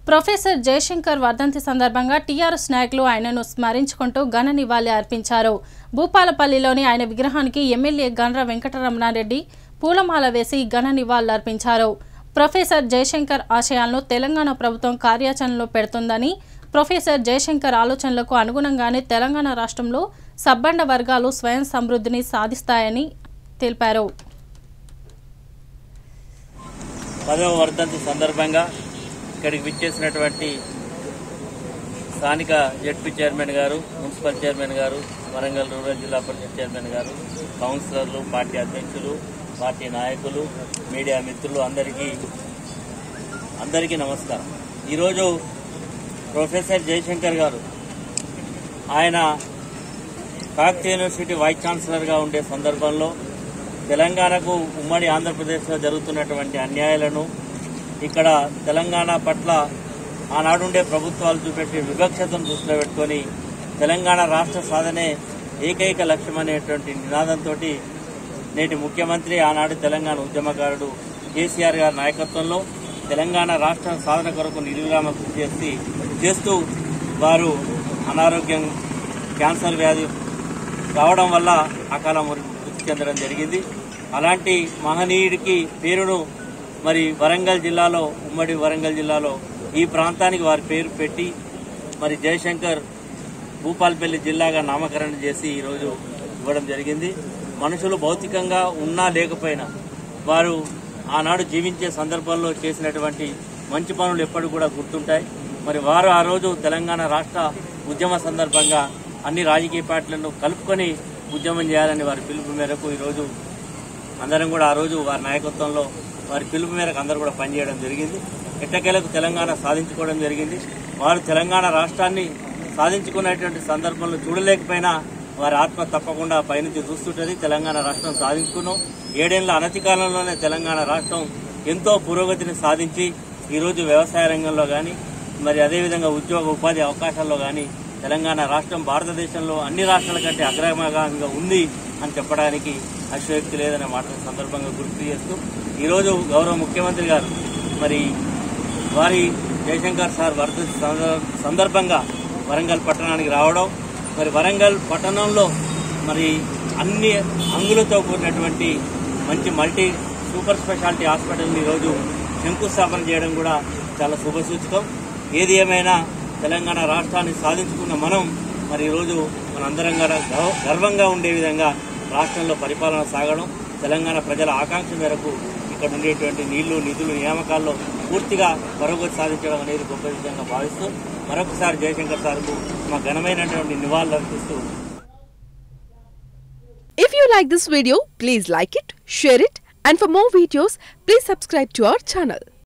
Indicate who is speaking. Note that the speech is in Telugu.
Speaker 1: ప్రొఫెసర్ జయశంకర్ వర్ధంతి సందర్భంగా టీఆర్ఎస్ నాయకులు ఆయనను స్మరించుకుంటూ ఘన నివాళి అర్పించారు భూపాలపల్లిలోని ఆయన విగ్రహానికి ఎమ్మెల్యే గండ్ర వెంకటరమణారెడ్డి పూలమాల వేసి ఘన నివాళులు అర్పించారు ప్రొఫెసర్ జయశంకర్ ఆశయాలను తెలంగాణ ప్రభుత్వం కార్యాచరణలో పెడుతుందని ప్రొఫెసర్ జయశంకర్ ఆలోచనలకు అనుగుణంగానే తెలంగాణ రాష్ట్రంలో సబ్బండ వర్గాలు స్వయం సమృద్ధిని సాధిస్తాయని తెలిపారు
Speaker 2: పదవ వర్ధంతి సందర్భంగా ఇక్కడికి విచ్చేసినటువంటి స్థానిక జడ్పీ చైర్మన్ గారు మున్సిపల్ చైర్మన్ గారు వరంగల్ రూరల్ జిల్లా పరిషత్ చైర్మన్ గారు కౌన్సిలర్లు పార్టీ అధ్యక్షులు పార్టీ నాయకులు మీడియా మిత్రులు అందరికీ అందరికీ నమస్కారం ఈరోజు ప్రొఫెసర్ జయశంకర్ గారు ఆయన కాకతీయ యూనివర్సిటీ వైస్ ఛాన్సలర్గా ఉండే సందర్భంలో తెలంగాణకు ఉమ్మడి ఆంధ్రప్రదేశ్లో జరుగుతున్నటువంటి అన్యాయాలను ఇక్కడ తెలంగాణ పట్ల ఆనాడుండే ప్రభుత్వాలు చూపెట్టే వివక్షతను దృష్టిలో పెట్టుకొని తెలంగాణ రాష్ట్ర సాధనే ఏకైక లక్ష్యం అనేటువంటి నినాదంతో నేటి ముఖ్యమంత్రి ఆనాడు తెలంగాణ ఉద్యమకారుడు కేసీఆర్ గారి నాయకత్వంలో తెలంగాణ రాష్ట్ర సాధన కొరకు నిర్విరామ కృషి చేసి చేస్తూ వారు అనారోగ్యం క్యాన్సర్ వ్యాధి రావడం వల్ల అకాల మృతి చెందడం జరిగింది అలాంటి మహనీయుడికి పేరును మరి వరంగల్ జిల్లాలో ఉమ్మడి వరంగల్ జిల్లాలో ఈ ప్రాంతానికి వారి పేరు పెట్టి మరి జయశంకర్ భూపాల్పల్లి జిల్లాగా నామకరణం చేసి ఈరోజు ఇవ్వడం జరిగింది మనుషులు భౌతికంగా ఉన్నా లేకపోయినా వారు ఆనాడు జీవించే సందర్భంలో చేసినటువంటి మంచి పనులు ఎప్పటికి కూడా గుర్తుంటాయి మరి వారు ఆ రోజు తెలంగాణ రాష్ట్ర ఉద్యమ సందర్భంగా అన్ని రాజకీయ పార్టీలను కలుపుకొని ఉద్యమం చేయాలని వారి పిలుపు మేరకు ఈరోజు అందరం కూడా ఆ రోజు వారి నాయకత్వంలో వారి పిలుపు మేరకు అందరూ కూడా పనిచేయడం జరిగింది ఎట్టకేలకు తెలంగాణ సాధించుకోవడం జరిగింది వారు తెలంగాణ రాష్ట్రాన్ని సాధించుకునేటువంటి సందర్భంలో చూడలేకపోయినా వారి ఆత్మ తప్పకుండా పైనుంచి చూస్తుంటది తెలంగాణ రాష్ట్రం సాధించుకున్నాం ఏడేళ్ల అనతి కాలంలోనే తెలంగాణ రాష్ట్రం ఎంతో పురోగతిని సాధించి ఈరోజు వ్యవసాయ రంగంలో కానీ మరి అదేవిధంగా ఉద్యోగ ఉపాధి అవకాశాల్లో కానీ తెలంగాణ రాష్ట్రం భారతదేశంలో అన్ని రాష్ట్రాల కంటే అగ్రగామిగా ఉంది అని చెప్పడానికి అశయోక్తి లేదనే మాట సందర్భంగా గుర్తు చేస్తూ ఈరోజు గౌరవ ముఖ్యమంత్రి గారు మరి వారి జయశంకర్ సార్ వర్ధంతి సంద- సందర్భంగా వరంగల్ పట్టణానికి రావడం మరి వరంగల్ పట్టణంలో మరి అన్ని అంగులతో కూడినటువంటి మంచి మల్టీ సూపర్ స్పెషాలిటీ హాస్పిటల్ని ఈరోజు శంకుస్థాపన చేయడం కూడా చాలా శుభసూచకం ఏది ఏమైనా తెలంగాణ రాష్ట్రాన్ని సాధించుకున్న మనం మరి ఈరోజు మనందరం కూడా గర్వ- గర్వంగా ఉండే విధంగా రాష్ట్రంలో పరిపాలన సాగడం తెలంగాణ ప్రజల ఆకాంక్ష మేరకు ఇక్కడ ఉండేటువంటి నీళ్లు నిధులు నియామకాల్లో పూర్తిగా పురోగతి సాధించడం అనేది గొప్ప విషయంగా భావిస్తూ మరొకసారి జయశంకర్ సార్కు మా ఘనమైనటువంటి నివాళులు అర్పిస్తూ
Speaker 3: If you like this video, please like it, share it, and for more videos, please subscribe to our channel.